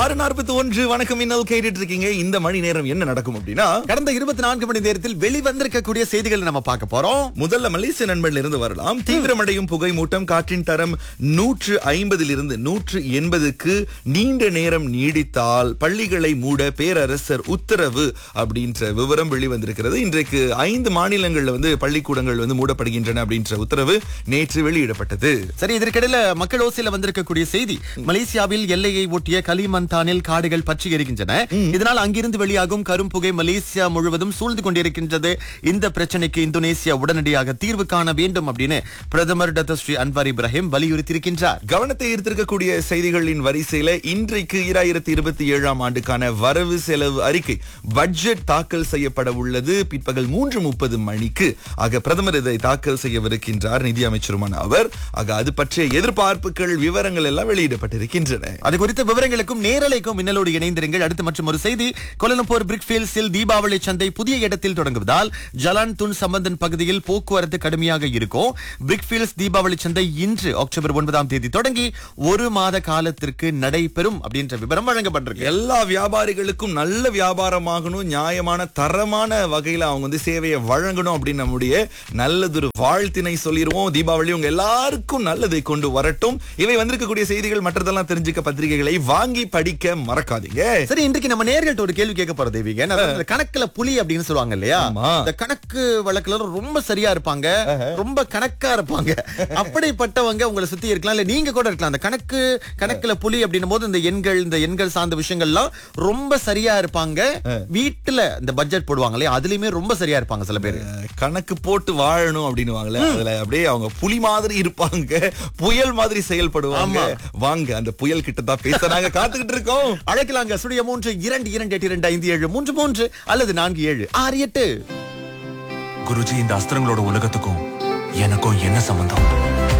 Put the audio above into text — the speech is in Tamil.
ஆறு நாற்பத்தி ஒன்று வணக்கம் இன்னல் கேட்டுட்டு இருக்கீங்க இந்த மணி நேரம் என்ன நடக்கும் அப்படின்னா கடந்த இருபத்தி நான்கு மணி நேரத்தில் வெளிவந்திருக்கக்கூடிய செய்திகள் நம்ம பார்க்க போறோம் முதல்ல மலேசிய நண்பன்ல இருந்து வரலாம் தீவிரமடையும் புகை மூட்டம் காற்றின் தரம் நூற்று ஐம்பதில் இருந்து நூற்று எண்பதுக்கு நீண்ட நேரம் நீடித்தால் பள்ளிகளை மூட பேரரசர் உத்தரவு அப்படின்ற விவரம் வெளிவந்திருக்கிறது இன்றைக்கு ஐந்து மாநிலங்கள்ல வந்து பள்ளிக்கூடங்கள் வந்து மூடப்படுகின்றன அப்படின்ற உத்தரவு நேற்று வெளியிடப்பட்டது சரி இதற்கிடையில மக்கள் ஓசையில வந்திருக்கக்கூடிய செய்தி மலேசியாவில் எல்லையை ஒட்டிய கலிமந்தானில் காடுகள் பற்றி எரிகின்றன இதனால் அங்கிருந்து வெளியாகும் கரும்புகை மலேசியா முழுவதும் சூழ்ந்து கொண்டிருக்கின்றது இந்த பிரச்சனைக்கு இந்தோனேசியா உடனடியாக தீர்வு காண வேண்டும் அப்படின்னு பிரதமர் டாக்டர் ஸ்ரீ அன்வார் இப்ராஹிம் வலியுறுத்தியிருக்கின்றார் கவனத்தை ஈர்த்திருக்கக்கூடிய செய்திகளின் வரிசையில இன்றைக்கு இராயிரத்தி இருபத்தி ஏழாம் ஆண்டுக்கான வரவு செலவு அறிக்கை பட்ஜெட் தாக்கல் செய்யப்பட உள்ளது பிற்பகல் மூன்று முப்பது மணிக்கு ஆக பிரதமர் இதை தாக்கல் செய்யவிருக்கின்றார் நிதி அமைச்சருமான அவர் ஆக அது பற்றிய எதிர்பார்ப்புகள் விவரங்கள் எல்லாம் வெளியிடப்பட்டிருக்கின்றன அது குறித்த விவரங்களுக்கும் நேரலைக்கும் மின்னலோடு இணைந்திருங்கள் அடுத்து மற்றும் ஒரு செய்தி கொலம்பூர் பிரிக்ஃபீல்ட்ஸில் தீபாவளி சந்தை புதிய இடத்தில் தொடங்குவதால் ஜலான் துன் சம்பந்தன் பகுதியில் போக்குவரத்து கடுமையாக இருக்கும் பிரிக்ஃபீல்ட்ஸ் தீபாவளி சந்தை இன்று அக்டோபர் ஒன்பதாம் தேதி தொடங்கி ஒரு மாத காலத்திற்கு நடைபெறும் அப்படின்ற விவரம் வழங்கப்பட்டிருக்கு எல்லா வியாபாரிகளுக்கும் நல்ல வியாபாரமாகணும் நியாயமான தரமான வகையில அவங்க வந்து சேவையை வழங்கணும் அப்படின்னு நம்முடைய நல்லதொரு வாழ்த்தினை சொல்லிடுவோம் தீபாவளி உங்க எல்லாருக்கும் நல்லதை கொண்டு வரட்டும் இவை வந்திருக்கக்கூடிய செய்திகள் மற்றதெல்லாம் தெரிஞ்சுக்க பத்திரிகைகளை வாங்கி படிக்க மறக்காதீங்க சரி இன்றைக்கு நம்ம நேர்கள்ட்ட ஒரு கேள்வி கேட்க போறோம் தேவிக அதாவது இந்த கணக்குல புலி அப்படின்னு சொல்லுவாங்க இல்லையா ஆமா. இந்த கணக்கு வழக்குல ரொம்ப சரியா இருப்பாங்க ரொம்ப கணக்கா இருப்பாங்க அப்படிப்பட்டவங்க உங்களை சுத்தி இருக்கலாம் இல்ல நீங்க கூட இருக்கலாம் அந்த கணக்கு கணக்குல புலி அப்படின்னும் போது இந்த எண்கள் இந்த எண்கள் சார்ந்த விஷயங்கள்லாம் ரொம்ப சரியா இருப்பாங்க வீட்டுல இந்த பட்ஜெட் போடுவாங்க இல்லையா அதுலயுமே ரொம்ப சரியா இருப்பாங்க சில பேர் கணக்கு போட்டு வாழணும் அப்படின்னு அதுல அப்படியே அவங்க புலி மாதிரி இருப்பாங்க புயல் மாதிரி செயல்படுவாங்க வாங்க அந்த புயல் கிட்ட தான் பேச நாங்க காத்துக்கிட்டு இருக்கோம் அழைக்கலாங்க சுழிய மூன்று இரண்டு இரண்டு எட்டு இரண்டு ஐந்து ஏழு மூன்று மூன்று அல்லது நான்கு ஏழு ஆறு எட்டு குருஜி இந்த அஸ்திரங்களோட உலகத்துக்கும் எனக்கும் என்ன சம்பந்தம்